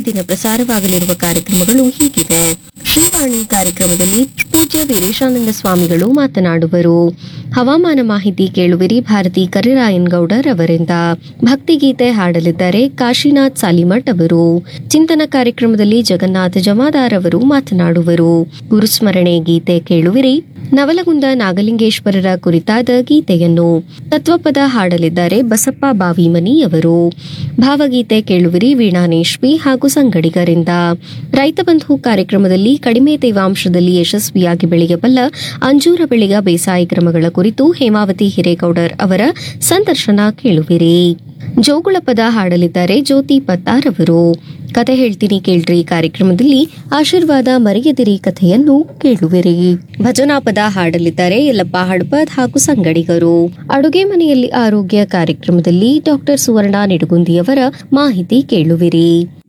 ದಿನ ಪ್ರಸಾರವಾಗಲಿರುವ ಕಾರ್ಯಕ್ರಮಗಳು ಹೀಗಿವೆ ಶ್ರೀವಾಣಿ ಕಾರ್ಯಕ್ರಮದಲ್ಲಿ ಪೂಜ್ಯ ವೀರೇಶಾನಂದ ಸ್ವಾಮಿಗಳು ಮಾತನಾಡುವರು ಹವಾಮಾನ ಮಾಹಿತಿ ಕೇಳುವಿರಿ ಭಾರತಿ ಕರಿರಾಯನ್ ಗೌಡರ್ ಅವರಿಂದ ಭಕ್ತಿಗೀತೆ ಹಾಡಲಿದ್ದಾರೆ ಕಾಶಿನಾಥ್ ಸಾಲಿಮಠ್ ಅವರು ಚಿಂತನ ಕಾರ್ಯಕ್ರಮದಲ್ಲಿ ಜಗನ್ನಾಥ ಜಮಾದಾರ್ ಅವರು ಮಾತನಾಡುವರು ಗುರುಸ್ಮರಣೆ ಗೀತೆ ಕೇಳುವಿರಿ ನವಲಗುಂದ ನಾಗಲಿಂಗೇಶ್ವರರ ಕುರಿತಾದ ಗೀತೆಯನ್ನು ತತ್ವಪದ ಹಾಡಲಿದ್ದಾರೆ ಬಸಪ್ಪ ಬಾವಿಮನಿ ಅವರು ಭಾವಗೀತೆ ಕೇಳುವಿರಿ ವೀಣಾನೇಶ್ವಿ ಹಾಗೂ ಸಂಗಡಿಗರಿಂದ ರೈತ ಬಂಧು ಕಾರ್ಯಕ್ರಮದಲ್ಲಿ ಕಡಿಮೆ ತೇವಾಂಶದಲ್ಲಿ ಯಶಸ್ವಿಯಾಗಿ ಬೆಳೆಯಬಲ್ಲ ಅಂಜೂರ ಬೆಳೆಯ ಬೇಸಾಯ ಕ್ರಮಗಳ ಕುರಿತು ಹೇಮಾವತಿ ಹಿರೇಗೌಡರ್ ಅವರ ಸಂದರ್ಶನ ಕೇಳುವಿರಿ ಜೋಗುಳ ಪದ ಹಾಡಲಿದ್ದಾರೆ ಜ್ಯೋತಿ ಪತ್ತಾರ್ ಅವರು ಕತೆ ಹೇಳ್ತೀನಿ ಕೇಳ್ರಿ ಕಾರ್ಯಕ್ರಮದಲ್ಲಿ ಆಶೀರ್ವಾದ ಮರೆಯದಿರಿ ಕಥೆಯನ್ನು ಕೇಳುವಿರಿ ಭಜನಾ ಪದ ಹಾಡಲಿದ್ದಾರೆ ಯಲ್ಲಪ್ಪ ಹಡ್ಪದ್ ಹಾಗೂ ಸಂಗಡಿಗರು ಅಡುಗೆ ಮನೆಯಲ್ಲಿ ಆರೋಗ್ಯ ಕಾರ್ಯಕ್ರಮದಲ್ಲಿ ಡಾಕ್ಟರ್ ಸುವರ್ಣ ನಿಡುಗುಂದಿಯವರ ಮಾಹಿತಿ ಕೇಳುವಿರಿ